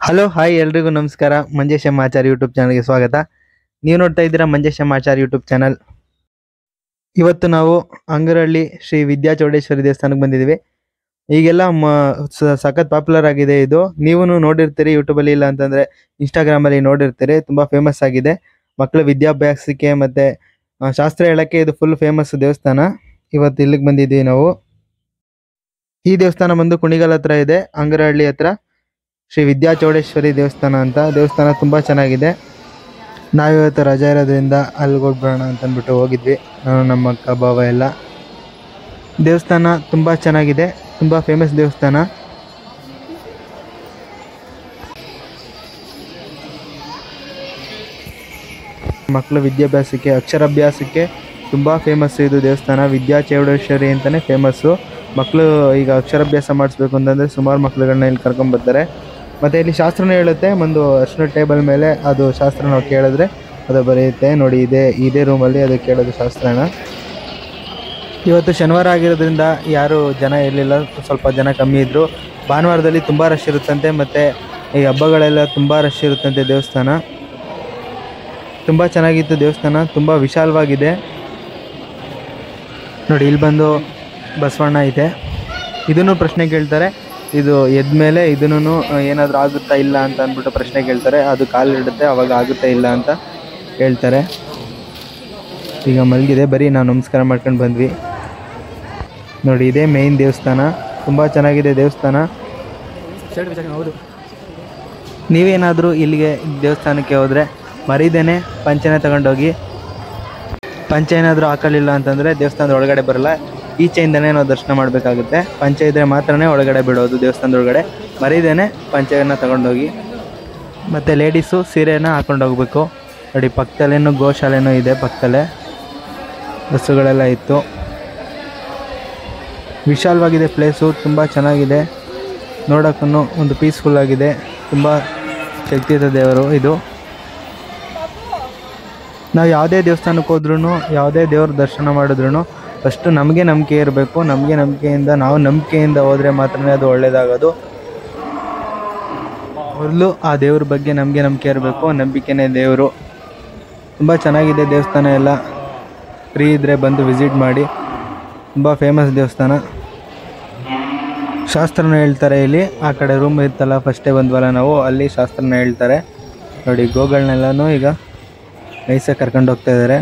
hello hi ಎಲ್ರಿಗೂ ನಮಸ್ಕಾರ Manjesh M Achar YouTube ಚಾನಲ್ಗೆ ಸ್ವಾಗತ ನೀವು ನೋಡ್ತಾ ಇದ್ದೀರಾ Manjesh M Achar YouTube channel ಇವತ್ತು ನಾವು ಅಂಗರಹಳ್ಳಿ ಶ್ರೀ ವಿದ್ಯಾ ಚೌಡೇಶ್ವರಿ ದೇವಸ್ಥಾನಕ್ಕೆ ಬಂದಿದ್ದೀವಿ ಈಗೆಲ್ಲ ಮ ಸ- ಸಖತ್ ಪಾಪ್ಯುಲರ್ ಆಗಿದೆ ಇದು ನೀವು ನೋಡಿರ್ತೀರಿ ಯೂಟ್ಯೂಬಲ್ಲಿ ಇಲ್ಲ ಅಂತಂದ್ರೆ Instagram ಅಲ್ಲಿ ನೋಡಿರ್ತೀರಿ ತುಂಬಾ ಫೇಮಸ್ ಆಗಿದೆ ಮಕ್ಕಳ ವಿದ್ಯಾಭ್ಯಾಸಕ್ಕೆ ಮತ್ತೆ ಆ, ಶಾಸ್ತ್ರ ಹೇಳಕ್ಕೆ ಇದು ಫುಲ್ ಫೇಮಸ್ ದೇವಸ್ಥಾನ ಇವತ್ತು ಇಲ್ಲಿಗೆ ಬಂದಿದ್ದೀವಿ ನಾವು ಈ ದೇವಸ್ಥಾನ ಬಂದು ಕುಣಿಗಲ್ ಹತ್ರ ಇದೆ ಅಂಗರಹಳ್ಳಿ ಹತ್ರ ಶ್ರೀ ವಿದ್ಯಾ ಚೌಡೇಶ್ವರಿ ದೇವಸ್ಥಾನ ಅಂತ ದೇವಸ್ಥಾನ ತುಂಬಾ ಚೆನ್ನಾಗಿದೆ ನಾವಿವತ್ತು ರಜೆ ಇರೋದ್ರಿಂದ ಅಲ್ಲಿಗೆ ಹೋಗ್ಬರೋಣ ಅಂತ ಅಂದ್ಬಿಟ್ಟು ಹೋಗಿದ್ವಿ ನಾನು ನಮ್ಮ ಅಕ್ಕ ಬಾವ ಎಲ್ಲ ದೇವಸ್ಥಾನ ತುಂಬಾ ಚೆನ್ನಾಗಿದೆ ತುಂಬಾ ಫೇಮಸ್ ದೇವಸ್ಥಾನ ಮಕ್ಕಳ ವಿದ್ಯಾಭ್ಯಾಸಕ್ಕೆ ಅಕ್ಷರಾಭ್ಯಾಸಕ್ಕೆ ತುಂಬಾ ಫೇಮಸ್ ಇದು ದೇವಸ್ಥಾನ ವಿದ್ಯಾ ಚೌಡೇಶ್ವರಿ ಅಂತಾನೆ ಫೇಮಸ್ಸು ಮಕ್ಕಳು ಈಗ ಅಕ್ಷರಾಭ್ಯಾಸ ಮಾಡಿಸ್ಬೇಕು ಅಂತಂದ್ರೆ ಸುಮಾರು ಮಕ್ಕಳುಗಳನ್ನ ಇಲ್ಲಿ ಕರ್ಕೊಂಡ್ ಬರ್ತಾರೆ ಮತ್ತೆ ಇಲ್ಲಿ ಶಾಸ್ತ್ರನ ಹೇಳುತ್ತೆ ಒಂದು ಅರ್ಶಿನ ಟೇಬಲ್ ಮೇಲೆ ಅದು ಶಾಸ್ತ್ರ ನಾವು ಕೇಳಿದ್ರೆ ಅದು ಬರೆಯುತ್ತೆ ನೋಡಿ ಇದೇ ಇದೇ ರೂಮಲ್ಲಿ ಅದು ಕೇಳೋದು ಶಾಸ್ತ್ರನ ಇವತ್ತು ಶನಿವಾರ ಆಗಿರೋದ್ರಿಂದ ಯಾರು ಜನ ಇರಲಿಲ್ಲ ಸ್ವಲ್ಪ ಜನ ಕಮ್ಮಿ ಇದ್ರು ಭಾನುವಾರದಲ್ಲಿ ತುಂಬ ರಶ್ ಇರುತ್ತಂತೆ ಮತ್ತು ಈ ಹಬ್ಬಗಳೆಲ್ಲ ತುಂಬ ರಶ್ ಇರುತ್ತಂತೆ ದೇವಸ್ಥಾನ ತುಂಬ ಚೆನ್ನಾಗಿತ್ತು ದೇವಸ್ಥಾನ ತುಂಬ ವಿಶಾಲವಾಗಿದೆ ನೋಡಿ ಇಲ್ಲಿ ಬಂದು ಬಸವಣ್ಣ ಐತೆ ಇದನ್ನು ಪ್ರಶ್ನೆ ಕೇಳ್ತಾರೆ ಇದು ಎದ್ಮೇಲೆ ಇದನ್ನು ಏನಾದರೂ ಆಗುತ್ತಾ ಇಲ್ಲ ಅಂತ ಅಂದ್ಬಿಟ್ಟು ಪ್ರಶ್ನೆ ಕೇಳ್ತಾರೆ ಅದು ಕಾಲು ಇಡುತ್ತೆ ಅವಾಗ ಆಗುತ್ತಾ ಇಲ್ಲ ಅಂತ ಹೇಳ್ತಾರೆ ಈಗ ಮಲಗಿದೆ ಬರೀ ನಾವು ನಮಸ್ಕಾರ ಮಾಡ್ಕೊಂಡು ಬಂದ್ವಿ ನೋಡಿ ಇದೇ ಮೇಯ್ನ್ ದೇವಸ್ಥಾನ ತುಂಬ ಚೆನ್ನಾಗಿದೆ ದೇವಸ್ಥಾನ ಹೌದು ನೀವೇನಾದರೂ ಇಲ್ಲಿಗೆ ದೇವಸ್ಥಾನಕ್ಕೆ ಹೋದರೆ ಮರಿದೇನೆ ಪಂಚೆನ ತಗೊಂಡೋಗಿ ಪಂಚೆ ಏನಾದರೂ ಹಾಕಲಿಲ್ಲ ಅಂತಂದರೆ ದೇವಸ್ಥಾನದ ಒಳಗಡೆ ಬರಲ್ಲ ಈಚೆಯಿಂದನೇ ನಾವು ದರ್ಶನ ಮಾಡಬೇಕಾಗುತ್ತೆ ಪಂಚೆ ಇದ್ದರೆ ಮಾತ್ರನೇ ಒಳಗಡೆ ಬಿಡೋದು ದೇವಸ್ಥಾನದ ಒಳಗಡೆ ಮರಿದೇನೆ ಪಂಚೆಯನ್ನು ತಗೊಂಡೋಗಿ ಮತ್ತು ಲೇಡೀಸು ಸೀರೆನ ಹಾಕೊಂಡು ಹೋಗ್ಬೇಕು ನೋಡಿ ಪಕ್ಕದಲ್ಲೇನು ಗೋಶಾಲೆನೂ ಇದೆ ಪಕ್ಕದಲ್ಲೇ ಬಸ್ಸುಗಳೆಲ್ಲ ಇತ್ತು ವಿಶಾಲವಾಗಿದೆ ಪ್ಲೇಸು ತುಂಬ ಚೆನ್ನಾಗಿದೆ ನೋಡೋಕ್ಕೂ ಒಂದು ಪೀಸ್ಫುಲ್ ಆಗಿದೆ ತುಂಬ ಶಕ್ತಿಯುತ ದೇವರು ಇದು ನಾವು ಯಾವುದೇ ದೇವಸ್ಥಾನಕ್ಕೆ ಹೋದ್ರೂ ಯಾವುದೇ ದೇವ್ರ ದರ್ಶನ ಮಾಡಿದ್ರು ಫಸ್ಟು ನಮಗೆ ನಂಬಿಕೆ ಇರಬೇಕು ನಮಗೆ ನಂಬಿಕೆಯಿಂದ ನಾವು ನಂಬಿಕೆಯಿಂದ ಹೋದರೆ ಮಾತ್ರನೇ ಅದು ಒಳ್ಳೆಯದಾಗೋದು ಮೊದಲು ಆ ದೇವ್ರ ಬಗ್ಗೆ ನಮಗೆ ನಂಬಿಕೆ ಇರಬೇಕು ನಂಬಿಕೆನೇ ದೇವರು ತುಂಬ ಚೆನ್ನಾಗಿದೆ ದೇವಸ್ಥಾನ ಎಲ್ಲ ಫ್ರೀ ಇದ್ದರೆ ಬಂದು ವಿಸಿಟ್ ಮಾಡಿ ತುಂಬ ಫೇಮಸ್ ದೇವಸ್ಥಾನ ಶಾಸ್ತ್ರನ ಹೇಳ್ತಾರೆ ಇಲ್ಲಿ ಆ ಕಡೆ ರೂಮ್ ಇತ್ತಲ್ಲ ಫಸ್ಟೇ ಬಂದ್ವಲ್ಲ ನಾವು ಅಲ್ಲಿ ಶಾಸ್ತ್ರನ ಹೇಳ್ತಾರೆ ನೋಡಿ ಗೋಗಳನ್ನೆಲ್ಲನೂ ಈಗ ನೈಸಾಗಿ ಕರ್ಕೊಂಡು ಹೋಗ್ತಾ ಇದ್ದಾರೆ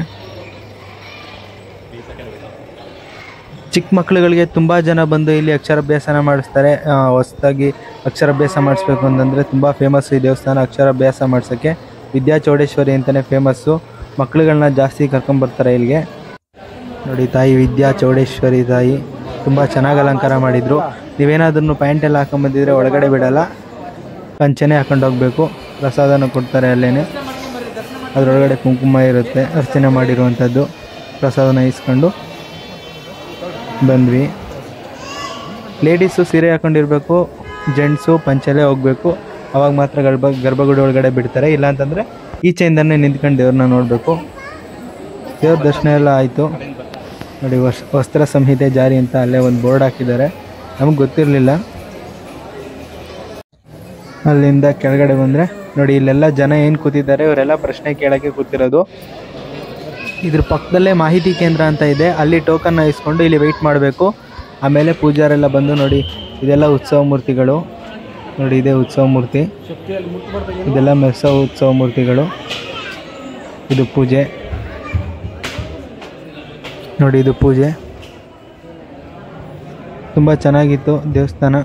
ಚಿಕ್ಕ ಮಕ್ಕಳುಗಳಿಗೆ ತುಂಬ ಜನ ಬಂದು ಇಲ್ಲಿ ಅಕ್ಷರಾಭ್ಯಾಸನ ಮಾಡಿಸ್ತಾರೆ ಹೊಸದಾಗಿ ಅಕ್ಷರಾಭ್ಯಾಸ ಮಾಡಿಸ್ಬೇಕು ಅಂತಂದರೆ ತುಂಬ ಫೇಮಸ್ ಈ ದೇವಸ್ಥಾನ ಅಕ್ಷರಾಭ್ಯಾಸ ಮಾಡ್ಸೋಕ್ಕೆ ವಿದ್ಯಾ ಚೌಡೇಶ್ವರಿ ಅಂತಲೇ ಫೇಮಸ್ಸು ಮಕ್ಕಳುಗಳನ್ನ ಜಾಸ್ತಿ ಕರ್ಕೊಂಬರ್ತಾರೆ ಇಲ್ಲಿಗೆ ನೋಡಿ ತಾಯಿ ವಿದ್ಯಾ ಚೌಡೇಶ್ವರಿ ತಾಯಿ ತುಂಬ ಚೆನ್ನಾಗಿ ಅಲಂಕಾರ ಮಾಡಿದರು ನೀವೇನಾದ್ರೂ ಪ್ಯಾಂಟ್ ಎಲ್ಲ ಹಾಕೊಂಬಂದಿದ್ರೆ ಒಳಗಡೆ ಬಿಡಲ್ಲ ಪಂಚೆನೇ ಹಾಕೊಂಡು ಹೋಗಬೇಕು ಪ್ರಸಾದನ ಕೊಡ್ತಾರೆ ಅಲ್ಲೇ ಅದರೊಳಗಡೆ ಕುಂಕುಮ ಇರುತ್ತೆ ಅರ್ಚನೆ ಮಾಡಿರುವಂಥದ್ದು ಪ್ರಸಾದನ ಇಸ್ಕೊಂಡು ಬಂದ್ವಿ ಲೇಡೀಸು ಸೀರೆ ಹಾಕೊಂಡಿರ್ಬೇಕು ಜೆಂಟ್ಸು ಪಂಚೆಲೆ ಹೋಗಬೇಕು ಅವಾಗ ಮಾತ್ರ ಗರ್ಭ ಗರ್ಭಗುಡಿ ಒಳಗಡೆ ಬಿಡ್ತಾರೆ ಇಲ್ಲಾಂತಂದರೆ ಈಚೆಯಿಂದನೇ ನಿಂತ್ಕೊಂಡು ದೇವ್ರನ್ನ ನೋಡಬೇಕು ದೇವ್ರ ದರ್ಶನ ಎಲ್ಲ ಆಯಿತು ನೋಡಿ ವಸ್ ವಸ್ತ್ರ ಸಂಹಿತೆ ಜಾರಿ ಅಂತ ಅಲ್ಲೇ ಒಂದು ಬೋರ್ಡ್ ಹಾಕಿದ್ದಾರೆ ನಮಗೆ ಗೊತ್ತಿರಲಿಲ್ಲ ಅಲ್ಲಿಂದ ಕೆಳಗಡೆ ಬಂದರೆ ನೋಡಿ ಇಲ್ಲೆಲ್ಲ ಜನ ಏನು ಕೂತಿದ್ದಾರೆ ಇವರೆಲ್ಲ ಪ್ರಶ್ನೆ ಕೇಳೋಕ್ಕೆ ಕೂತಿರೋದು ಇದ್ರ ಪಕ್ಕದಲ್ಲೇ ಮಾಹಿತಿ ಕೇಂದ್ರ ಅಂತ ಇದೆ ಅಲ್ಲಿ ಟೋಕನ್ನ ಇಸ್ಕೊಂಡು ಇಲ್ಲಿ ವೆಯ್ಟ್ ಮಾಡಬೇಕು ಆಮೇಲೆ ಪೂಜಾರೆಲ್ಲ ಬಂದು ನೋಡಿ ಇದೆಲ್ಲ ಉತ್ಸವ ಮೂರ್ತಿಗಳು ನೋಡಿ ಇದೆ ಉತ್ಸವ ಮೂರ್ತಿ ಶಕ್ತಿಯಲ್ಲಿ ಮುಟ್ಬಾರ್ದು ಇದೆಲ್ಲ ಮೆಸ್ಸೋ ಉತ್ಸವ ಮೂರ್ತಿಗಳು ಇದು ಪೂಜೆ ನೋಡಿ ಇದು ಪೂಜೆ ತುಂಬ ಚೆನ್ನಾಗಿತ್ತು ದೇವಸ್ಥಾನ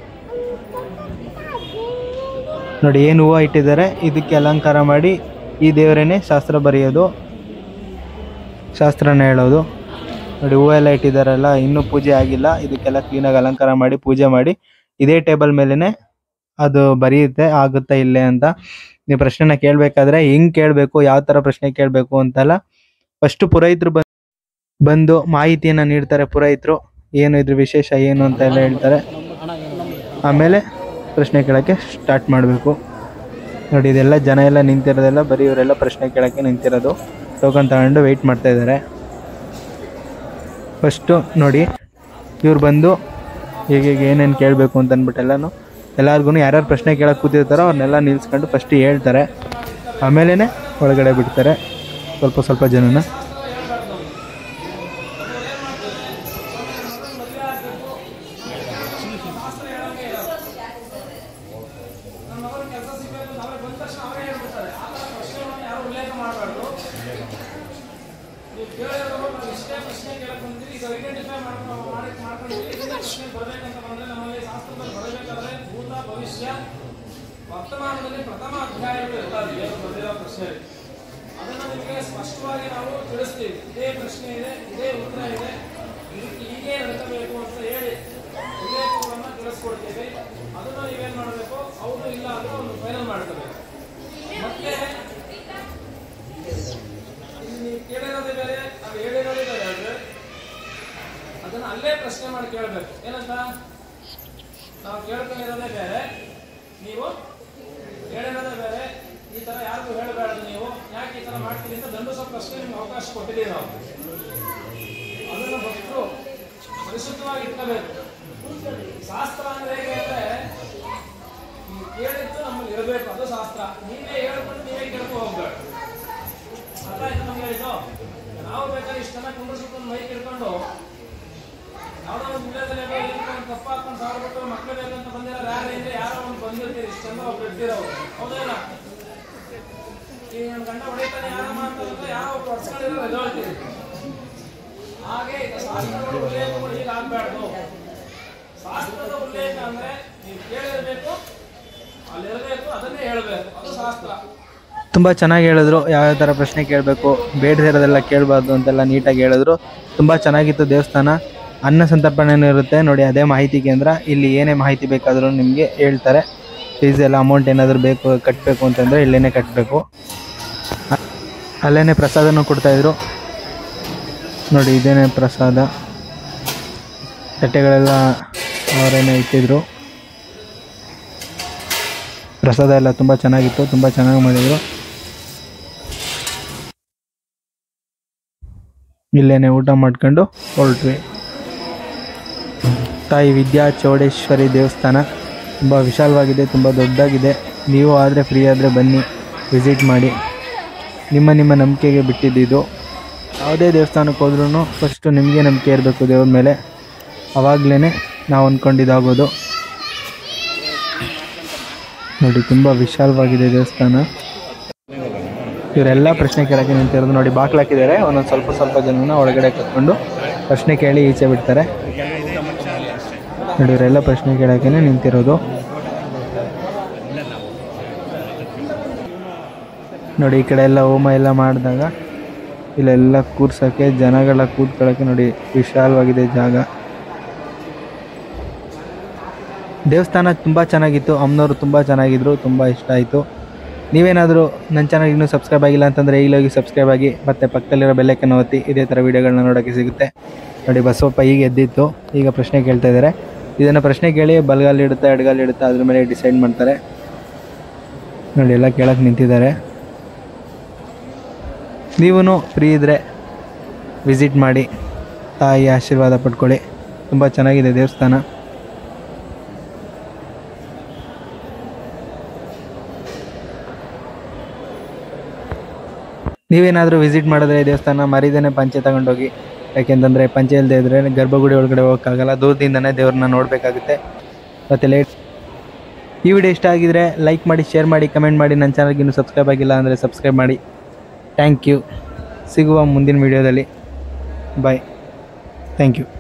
ನೋಡಿ ಏನು ಹೂವು ಇಟ್ಟಿದ್ದಾರೆ ಇದಕ್ಕೆ ಅಲಂಕಾರ ಮಾಡಿ ಈ ದೇವರೇನೆ ಶಾಸ್ತ್ರ ಬರೆಯೋದು ಶಾಸ್ತ್ರನ ಹೇಳೋದು ನೋಡಿ ಹೂವು ಎಲ್ಲ ಇಟ್ಟಿದ್ದಾರಲ್ಲ ಇನ್ನೂ ಪೂಜೆ ಆಗಿಲ್ಲ ಇದಕ್ಕೆಲ್ಲ ಕ್ಲೀನಾಗಿ ಅಲಂಕಾರ ಮಾಡಿ ಪೂಜೆ ಮಾಡಿ ಇದೇ ಟೇಬಲ್ ಮೇಲೇ ಅದು ಬರೆಯುತ್ತೆ ಆಗುತ್ತಾ ಇಲ್ಲೇ ಅಂತ ನೀವು ಪ್ರಶ್ನೆನ ಕೇಳಬೇಕಾದ್ರೆ ಹೆಂಗ್ ಕೇಳಬೇಕು ಯಾವ ಥರ ಪ್ರಶ್ನೆ ಕೇಳಬೇಕು ಅಂತೆಲ್ಲ ಫಸ್ಟ್ ಪುರೋಹಿತರು ಬಂದು ಬಂದು ಮಾಹಿತಿಯನ್ನು ನೀಡ್ತಾರೆ ಪುರೋಹಿತರು ಏನು ಇದ್ರ ವಿಶೇಷ ಏನು ಅಂತ ಎಲ್ಲ ಹೇಳ್ತಾರೆ ಆಮೇಲೆ ಪ್ರಶ್ನೆ ಕೇಳೋಕ್ಕೆ ಸ್ಟಾರ್ಟ್ ಮಾಡಬೇಕು ನೋಡಿ ಇದೆಲ್ಲ ಜನ ಎಲ್ಲ ನಿಂತಿರೋದೆಲ್ಲ ಬರೀ ಇವರೆಲ್ಲ ಪ್ರಶ್ನೆ ಕೇಳೋಕ್ಕೆ ನಿಂತಿರೋದು ಟೋಕನ್ ತಗೊಂಡು ವೆಯ್ಟ್ ಮಾಡ್ತಾ ಇದ್ದಾರೆ ಫಸ್ಟು ನೋಡಿ ಇವ್ರು ಬಂದು ಹೀಗೆ ಏನೇನು ಕೇಳಬೇಕು ಅಂತ ಅಂದ್ಬಿಟ್ಟೆಲ್ಲನೂ ಎಲ್ಲರಿಗೂ ಯಾರ್ಯಾರು ಪ್ರಶ್ನೆ ಕೇಳಕ್ಕೆ ಕೂತಿರ್ತಾರೋ ಅವ್ರನ್ನೆಲ್ಲ ನಿಲ್ಲಿಸ್ಕೊಂಡು ಫಸ್ಟ್ ಹೇಳ್ತಾರೆ ಆಮೇಲೆ ಒಳಗಡೆ ಬಿಡ್ತಾರೆ ಸ್ವಲ್ಪ ಸ್ವಲ್ಪ ಜನನ ವರ್ತಮಾನದಲ್ಲಿ ಪ್ರಥಮ ಅಧ್ಯಾಯಗಳು ಇರ್ತದೆ ಏನು ಬಂದಿರೋ ಪ್ರಶ್ನೆ ಅದನ್ನು ನಿಮಗೆ ಸ್ಪಷ್ಟವಾಗಿ ನಾವು ತಿಳಿಸ್ತೀವಿ ಇದೇ ಪ್ರಶ್ನೆ ಇದೆ ಇದೇ ಉತ್ತರ ಇದೆ ಇದಕ್ಕೆ ಹೀಗೆ ನಡ್ಕೋಬೇಕು ಅಂತ ಹೇಳಿ ಉಲ್ಲೇಖವನ್ನು ತಿಳಿಸ್ಕೊಡ್ತೀವಿ ಅದನ್ನು ನೀವೇನು ಮಾಡಬೇಕು ಹೌದು ಇಲ್ಲ ಅಂತ ಒಂದು ಫೈನಲ್ ಮಾಡ್ಕೋಬೇಕು ಮತ್ತೆ ಇಲ್ಲಿ ನೀವು ಕೇಳಿರೋದೇ ಬೇರೆ ನಾವು ಹೇಳಿರೋದೇ ಬೇರೆ ಅಂದ್ರೆ ಅದನ್ನ ಅಲ್ಲೇ ಪ್ರಶ್ನೆ ಮಾಡಿ ಕೇಳಬೇಕು ಏನಂತ ನಾವು ಕೇಳ್ಕೊಂಡಿರೋದೇ ಬೇರೆ ನೀವು ಹೇಳಿರೋದೇ ಬೇರೆ ಈ ತರ ಯಾರಿಗೂ ಹೇಳಬಾರ್ದು ನೀವು ಯಾಕೆ ಈ ತರ ಮಾಡ್ತೀರಿ ಅಂತ ದಂಡಿಸೋ ಪ್ರಶ್ನೆ ನಿಮ್ಗೆ ಅವಕಾಶ ಕೊಟ್ಟಿದ್ದೀವಿ ನಾವು ಅದನ್ನು ಭಕ್ತರು ಪರಿಶುದ್ಧವಾಗಿ ಇಟ್ಕೋಬೇಕು ಶಾಸ್ತ್ರ ಅಂದ್ರೆ ಹೇಗೆ ಅಂದ್ರೆ ನೀವು ಕೇಳಿದ್ದು ನಮ್ಮಲ್ಲಿ ಇರಬೇಕು ಅದು ಶಾಸ್ತ್ರ ನೀವೇ ಹೇಳ್ಕೊಂಡು ನೀವೇ ಕೇಳ್ಕೊ ಹೋಗ್ಬೇಡ ಅರ್ಥ ಆಯ್ತು ನಮ್ಗೆ ಇದು ನಾವು ಬೇಕಾದ್ರೆ ಇಷ್ಟನ್ನ ಕುಂಡ್ರಿಸ್ಕೊಂಡು ಮೈಕ್ ಹಿಡ್ಕೊಂಡು ಯಾವ್ದೋ ಒಂದು ವಿಡಿಯೋದಲ್ಲಿ ಏನೋ ಹೇಳ್ಕೊಂಡು ತಪ್ಪ ಹಾಕೊಂಡು ಸಾವಿರ ಬಿಟ್ಟು ಮಕ್ಕಳು ಬೇಕಂತ ಬಂದಿರೋ ಯಾರು ಅಂದ್ರೆ ಯಾರೋ ಒಂದು ಬಂದಿರ್ತೀರಿ ಇಷ್ಟೆಲ್ಲ ಒಬ್ರು ಇರ್ತೀರವ್ರು ಹೌದೇನ ಈಗ ನನ್ನ ಗಂಡ ಹೊಡಿತಾನೆ ಯಾರಮ್ಮ ಅಂತ ಹೇಳಿದ್ರೆ ಯಾರೋ ಒಬ್ರು ಹೊಡ್ಸ್ಕೊಂಡಿರೋ ಎದೊಳ್ತೀರಿ ಹಾಗೆ ಇದು ಶಾಸ್ತ್ರದ ಉಲ್ಲೇಖಗಳು ಈಗ ಆಗ್ಬಾರ್ದು ಶಾಸ್ತ್ರದ ಉಲ್ಲೇಖ ಅಂದ್ರೆ ನೀವು ಕೇಳಿರ್ಬೇಕು ಅಲ್ಲಿರಬೇಕು ಅದನ್ನೇ ಹೇಳ್ಬೇಕು ಅದು ಶಾಸ್ತ್ರ ತುಂಬ ಚೆನ್ನಾಗಿ ಹೇಳಿದ್ರು ಯಾವ್ಯಾವ ಥರ ಪ್ರಶ್ನೆ ಕೇಳಬೇಕು ಬೇಡದಿರೋದೆಲ್ಲ ಕೇಳಬಾರ್ದು ಅಂತೆಲ್ಲ ನೀಟಾಗಿ ಹೇಳಿದ್ರು ತುಂಬ ಚೆನ್ನಾಗಿತ್ತು ದೇವಸ್ಥಾನ ಅನ್ನ ಸಂತರ್ಪಣೆನೂ ಇರುತ್ತೆ ನೋಡಿ ಅದೇ ಮಾಹಿತಿ ಕೇಂದ್ರ ಇಲ್ಲಿ ಏನೇ ಮಾಹಿತಿ ಬೇಕಾದರೂ ನಿಮಗೆ ಹೇಳ್ತಾರೆ ಫೀಸ್ ಎಲ್ಲ ಅಮೌಂಟ್ ಏನಾದರೂ ಬೇಕು ಕಟ್ಟಬೇಕು ಅಂತಂದರೆ ಇಲ್ಲೇ ಕಟ್ಟಬೇಕು ಅಲ್ಲೇ ಪ್ರಸಾದನೂ ಕೊಡ್ತಾಯಿದ್ರು ನೋಡಿ ಇದೇನೇ ಪ್ರಸಾದ ತಟ್ಟೆಗಳೆಲ್ಲ ಅವರೇನೆ ಇಟ್ಟಿದ್ರು ಪ್ರಸಾದ ಎಲ್ಲ ತುಂಬ ಚೆನ್ನಾಗಿತ್ತು ತುಂಬ ಚೆನ್ನಾಗಿ ಮಾಡಿದರು ಇಲ್ಲೇನೆ ಊಟ ಮಾಡ್ಕೊಂಡು ಹೊರಟ್ವಿ ತಾಯಿ ವಿದ್ಯಾ ಚೌಡೇಶ್ವರಿ ದೇವಸ್ಥಾನ ತುಂಬ ವಿಶಾಲವಾಗಿದೆ ತುಂಬ ದೊಡ್ಡದಾಗಿದೆ ನೀವು ಆದರೆ ಫ್ರೀ ಆದರೆ ಬನ್ನಿ ವಿಸಿಟ್ ಮಾಡಿ ನಿಮ್ಮ ನಿಮ್ಮ ನಂಬಿಕೆಗೆ ಬಿಟ್ಟಿದ್ದು ಯಾವುದೇ ದೇವಸ್ಥಾನಕ್ಕೆ ಹೋದ್ರೂ ಫಸ್ಟು ನಿಮಗೆ ನಂಬಿಕೆ ಇರಬೇಕು ದೇವ್ರ ಮೇಲೆ ಆವಾಗಲೇ ನಾವು ಅಂದ್ಕೊಂಡಿದ್ದಾಗೋದು ನೋಡಿ ತುಂಬ ವಿಶಾಲವಾಗಿದೆ ದೇವಸ್ಥಾನ ಇವರೆಲ್ಲ ಪ್ರಶ್ನೆ ಕೇಳೋಕ್ಕೆ ನಿಂತಿರೋದು ನೋಡಿ ಬಾಕ್ಲು ಹಾಕಿದ್ದಾರೆ ಒಂದೊಂದು ಸ್ವಲ್ಪ ಸ್ವಲ್ಪ ಜನನ ಒಳಗಡೆ ಕರ್ಕೊಂಡು ಪ್ರಶ್ನೆ ಕೇಳಿ ಈಚೆ ಬಿಡ್ತಾರೆ ನೋಡಿ ಇವರೆಲ್ಲ ಪ್ರಶ್ನೆ ಕೇಳೋಕೆ ನಿಂತಿರೋದು ನೋಡಿ ಈ ಕಡೆ ಎಲ್ಲ ಹೋಮ ಎಲ್ಲ ಮಾಡಿದಾಗ ಇಲ್ಲೆಲ್ಲ ಕೂರ್ಸೋಕ್ಕೆ ಜನಗಳ ಕೂತ್ಕೊಳ್ಳೋಕ್ಕೆ ನೋಡಿ ವಿಶಾಲವಾಗಿದೆ ಜಾಗ ದೇವಸ್ಥಾನ ತುಂಬ ಚೆನ್ನಾಗಿತ್ತು ಅಮ್ಮನವರು ತುಂಬ ಚೆನ್ನಾಗಿದ್ರು ತುಂಬ ಇಷ್ಟ ಆಯಿತು ನೀವೇನಾದರೂ ನನ್ನ ಚಾನಲ್ ಇನ್ನೂ ಸಬ್ಸ್ಕ್ರೈಬ್ ಆಗಿಲ್ಲ ಅಂತಂದರೆ ಈಗಲೋಗಿ ಸಬ್ಸ್ಕ್ರೈಬ್ ಆಗಿ ಮತ್ತು ಪಕ್ಕದಲ್ಲಿರೋ ಬೆಲ್ಲೈಕನ್ನು ಒತ್ತಿ ಇದೇ ಥರ ವೀಡಿಯೋಗಳನ್ನ ನೋಡೋಕ್ಕೆ ಸಿಗುತ್ತೆ ನೋಡಿ ಬಸವಪ್ಪ ಈಗ ಎದ್ದಿತ್ತು ಈಗ ಪ್ರಶ್ನೆ ಕೇಳ್ತಾ ಇದ್ದಾರೆ ಇದನ್ನು ಪ್ರಶ್ನೆ ಕೇಳಿ ಬಲಗಾಲ್ ಇಡುತ್ತಾ ಎಡಗಾಲ್ ಇಡುತ್ತಾ ಅದ್ರ ಮೇಲೆ ಡಿಸೈಡ್ ಮಾಡ್ತಾರೆ ನೋಡಿ ಎಲ್ಲ ಕೇಳಕ್ಕೆ ನಿಂತಿದ್ದಾರೆ ನೀವೂ ಫ್ರೀ ಇದ್ದರೆ ವಿಸಿಟ್ ಮಾಡಿ ತಾಯಿ ಆಶೀರ್ವಾದ ಪಡ್ಕೊಳ್ಳಿ ತುಂಬ ಚೆನ್ನಾಗಿದೆ ದೇವಸ್ಥಾನ ನೀವೇನಾದರೂ ವಿಸಿಟ್ ಮಾಡಿದ್ರೆ ಈ ದೇವಸ್ಥಾನ ಮರಿದೇನೆ ಪಂಚೆ ತಗೊಂಡೋಗಿ ಯಾಕೆಂತಂದರೆ ಪಂಚೆ ಇಲ್ಲದೆ ಇದ್ದರೆ ಗರ್ಭಗುಡಿ ಒಳಗಡೆ ಹೋಗೋಕ್ಕಾಗಲ್ಲ ದೂರದಿಂದನೇ ದೇವ್ರನ್ನ ನೋಡಬೇಕಾಗುತ್ತೆ ಮತ್ತು ಲೇಟ್ ಈ ವಿಡಿಯೋ ಇಷ್ಟ ಆಗಿದ್ರೆ ಲೈಕ್ ಮಾಡಿ ಶೇರ್ ಮಾಡಿ ಕಮೆಂಟ್ ಮಾಡಿ ನನ್ನ ಚಾನಲ್ಗೆ ಇನ್ನೂ ಸಬ್ಸ್ಕ್ರೈಬ್ ಆಗಿಲ್ಲ ಅಂದರೆ ಸಬ್ಸ್ಕ್ರೈಬ್ ಮಾಡಿ ಥ್ಯಾಂಕ್ ಯು ಸಿಗುವ ಮುಂದಿನ ವಿಡಿಯೋದಲ್ಲಿ ಬಾಯ್ ಥ್ಯಾಂಕ್ ಯು